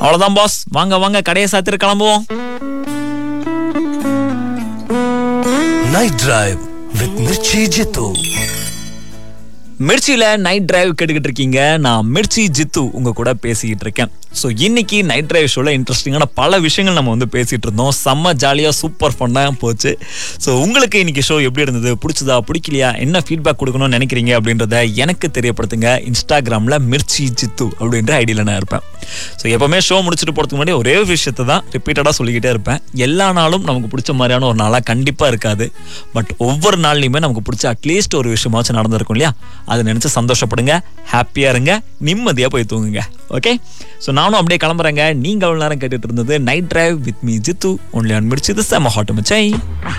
அவ்வளவுதான் பாஸ் வாங்க வாங்க கடையை சாத்திட்டு கிளம்புவோம் Night Drive with Mirchi Jitu. மிர்ச்சியில நைட் டிரைவ் கேட்டுக்கிட்டு இருக்கீங்க நான் மிர்ச்சி ஜித்து உங்க கூட பேசிக்கிட்டு இருக்கேன் ஸோ இன்னைக்கு நைட் டிரைவ் ஷோல இன்ட்ரெஸ்டிங்கான பல விஷயங்கள் நம்ம வந்து பேசிட்டு இருந்தோம் செம்ம ஜாலியாக சூப்பர் ஃபன்னாக போச்சு ஸோ உங்களுக்கு இன்னைக்கு ஷோ எப்படி இருந்தது பிடிச்சதா பிடிக்கலையா என்ன ஃபீட்பேக் கொடுக்கணும்னு நினைக்கிறீங்க அப்படின்றத எனக்கு தெரியப்படுத்துங்க இன்ஸ்டாகிராமில் மிர்ச்சி ஜித்து அப்படின்ற ஐடியில் நான் இருப்பேன் ஸோ எப்பவுமே ஷோ முடிச்சுட்டு போகிறதுக்கு முன்னாடி ஒரே ஒரு விஷயத்தை தான் ரிப்பீட்டடாக சொல்லிக்கிட்டே இருப்பேன் எல்லா நாளும் நமக்கு பிடிச்ச மாதிரியான ஒரு நாளாக கண்டிப்பாக இருக்காது பட் ஒவ்வொரு நாள்லையுமே நமக்கு பிடிச்ச அட்லீஸ்ட் ஒரு விஷயமாச்சும் நடந்திருக்கும் இல்லையா அதை நினச்சி சந்தோஷப்படுங்க ஹாப்பியாக இருங்க நிம்மதியாக போய் தூங்குங்க ஓகே ஸோ நானும் அப்படியே கிளம்புறேங்க நீங்கள் அவ்வளோ நேரம் கேட்டுட்டு இருந்தது night drive with me Jitu only on முடிச்சது செம ஹாட் மச்சை